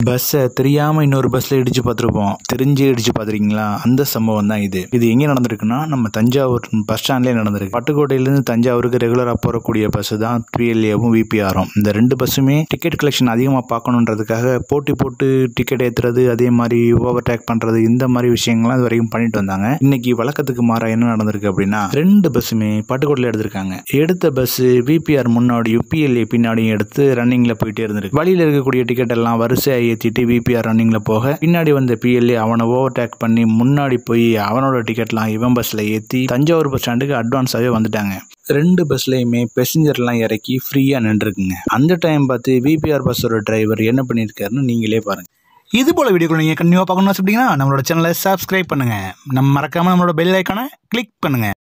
பஸ்ஸை தெரியாமல் இன்னொரு பஸ்ஸில் இடிச்சு பார்த்துருப்போம் தெரிஞ்சு இடிச்சு பார்த்துருக்கீங்களா அந்த சம்பவம் தான் இது இது எங்கே நடந்திருக்குன்னா நம்ம தஞ்சாவூர் பஸ் ஸ்டாண்ட்லேயே நடந்திருக்கு பட்டுக்கோட்டையிலேருந்து தஞ்சாவூருக்கு ரெகுலராக போகக்கூடிய பஸ் தான் பிஎல்ஏவும் விபிஆரும் இந்த ரெண்டு பஸ்ஸுமே டிக்கெட் கலெக்ஷன் அதிகமாக பார்க்கணுன்றதுக்காக போட்டி போட்டு டிக்கெட் ஏற்றுறது அதே மாதிரி ஓவர்டேக் பண்ணுறது இந்த மாதிரி விஷயங்கள்லாம் இது வரைக்கும் பண்ணிட்டு வந்தாங்க இன்னைக்கு வழக்கத்துக்கு மாறா என்ன நடந்திருக்கு அப்படின்னா ரெண்டு பஸ்ஸுமே பட்டுக்கோட்டையில் எடுத்திருக்காங்க எடுத்த பஸ் விபிஆர் முன்னாடியும் பிஎல்ஏ பின்னாடியும் எடுத்து ரன்னிங்கில் போயிட்டே இருந்திருக்கு வழியில் இருக்கக்கூடிய டிக்கெட் எல்லாம் வரிசையாக ஏற்றிட்டு விபிஆர் ரன்னிங்கில் போக பின்னாடி வந்த பிஎல்ஏ அவனை ஓவர்டேக் பண்ணி முன்னாடி போய் அவனோட டிக்கெட்லாம் இவன் பஸ்ஸில் ஏற்றி தஞ்சாவூர் பஸ் ஸ்டாண்டுக்கு அட்வான்ஸாகவே வந்துட்டாங்க ரெண்டு பஸ்லையுமே பேசஞ்சர்லாம் இறக்கி ஃப்ரீயாக நின்றுருக்குங்க அந்த டைம் பார்த்து விபிஆர் பஸ்ஸோட டிரைவர் என்ன பண்ணியிருக்காருன்னு நீங்களே பாருங்க இது போல வீடியோக்கள் நீங்கள் கண்டினியூவாக பார்க்கணும்னு வச்சுட்டிங்கன்னா நம்மளோட சேனலை சப்ஸ்கிரைப் பண்ணுங்கள் நம்ம மறக்காமல் நம்மளோட பெல் ஐக்கானை கிளிக் பண்ணுங்கள்